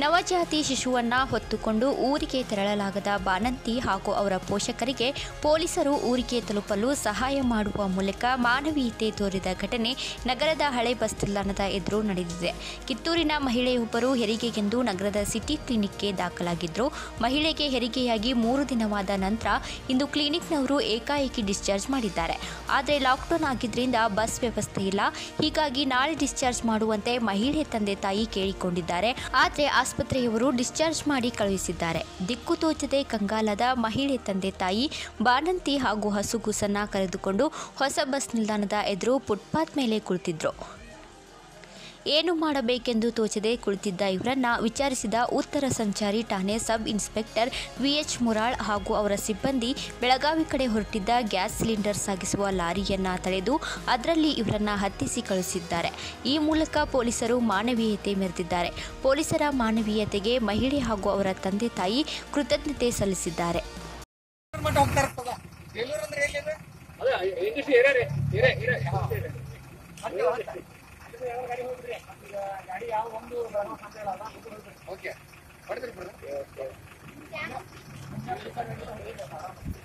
ನವಜಾತಿ ಶಿಶುವನ್ನ ಹೊತ್ತುಕೊಂಡು ಊರಿಗೆ ತೆರಳಲಾಗದ ಬಾಣಂತಿ ಹಾಗೂ ಅವರ ಪೋಷಕರಿಗೆ ಪೊಲೀಸರು ಊರಿಗೆ ತಲುಪಲು ಸಹಾಯ ಮಾಡುವ ಮೂಲಕ ಮಾನವೀಯತೆ ತೋರಿದ ಘಟನೆ ನಗರದ ಹಳೆ ಬಸ್ ನಿಲ್ದಾಣದ ಎದುರು ನಡೆದಿದೆ ಕಿತ್ತೂರಿನ ಮಹಿಳೆಯೊಬ್ಬರು ಹೆರಿಗೆಗೆಂದು ನಗರದ ಸಿಟಿ ಕ್ಲಿನಿಕ್ಗೆ ದಾಖಲಾಗಿದ್ರು ಮಹಿಳೆಗೆ ಹೆರಿಗೆಯಾಗಿ ಮೂರು ದಿನವಾದ ನಂತರ ಇಂದು ಕ್ಲಿನಿಕ್ನವರು ಏಕಾಏಕಿ ಡಿಸ್ಚಾರ್ಜ್ ಮಾಡಿದ್ದಾರೆ ಆದರೆ ಲಾಕ್ಡೌನ್ ಆಗಿದ್ರಿಂದ ಬಸ್ ವ್ಯವಸ್ಥೆ ಇಲ್ಲ ಹೀಗಾಗಿ ನಾಳೆ ಡಿಸ್ಚಾರ್ಜ್ ಮಾಡುವಂತೆ ಮಹಿಳೆ ತಂದೆ ತಾಯಿ ಕೇಳಿಕೊಂಡಿದ್ದಾರೆ ಆದರೆ ಆಸ್ಪತ್ರೆಯವರು ಡಿಸ್ಚಾರ್ಜ್ ಮಾಡಿ ಕಳುಹಿಸಿದ್ದಾರೆ ದಿಕ್ಕು ತೋಚದೆ ಕಂಗಾಲದ ಮಹಿಳೆ ತಂದೆ ತಾಯಿ ಬಾಣಂತಿ ಹಾಗೂ ಹಸುಗೂಸನ್ನ ಕರೆದುಕೊಂಡು ಹೊಸ ಬಸ್ ನಿಲ್ದಾಣದ ಎದುರು ಫುಟ್ಪಾತ್ ಮೇಲೆ ಕುಳಿತಿದ್ರು ಏನು ಮಾಡಬೇಕೆಂದು ತೋಚದೆ ಕುಳಿತಿದ್ದ ಇವರನ್ನ ವಿಚಾರಿಸಿದ ಉತ್ತರ ಸಂಚಾರಿ ಠಾಣೆ ಸಬ್ ಇನ್ಸ್ಪೆಕ್ಟರ್ ವಿಎಚ್ ಮುರಾಳ್ ಹಾಗೂ ಅವರ ಸಿಬ್ಬಂದಿ ಬೆಳಗಾವಿ ಕಡೆ ಹೊರಟಿದ್ದ ಗ್ಯಾಸ್ ಸಿಲಿಂಡರ್ ಸಾಗಿಸುವ ಲಾರಿಯನ್ನ ತಡೆದು ಅದರಲ್ಲಿ ಇವರನ್ನ ಹತ್ತಿಸಿ ಕಳುಹಿಸಿದ್ದಾರೆ ಈ ಮೂಲಕ ಪೊಲೀಸರು ಮಾನವೀಯತೆ ಮೆರೆದಿದ್ದಾರೆ ಪೊಲೀಸರ ಮಾನವೀಯತೆಗೆ ಮಹಿಳೆ ಹಾಗೂ ಅವರ ತಂದೆ ತಾಯಿ ಕೃತಜ್ಞತೆ ಸಲ್ಲಿಸಿದ್ದಾರೆ ಮಟ್ಟ ಹೋಗ್ತಾ ಇರ್ತದ ಬೇಲೂರು ಅಂದ್ರೆ ಎಲ್ಲಿದೆ ಅದೇ ಇಂಡಸ್ಟ್ರಿ ಏರಿಯಾ ರೀ ಏರಿಯಾ ಏರಿಯಾ ಮತ್ತೆ ಹೋಗ್ತಾ. ಅಲ್ಲಿ ಯಾವ ಗಾಡಿ ಹೋಗ್ರಿ ಈಗ ಗಾಡಿ ಯಾವ ಒಂದು ಬರೋಕ್ ಅಂತ ಹೇಳಲ್ಲ ಓಕೆ ಹೊಡೆದ್ರಿ ಬ್ರದರ್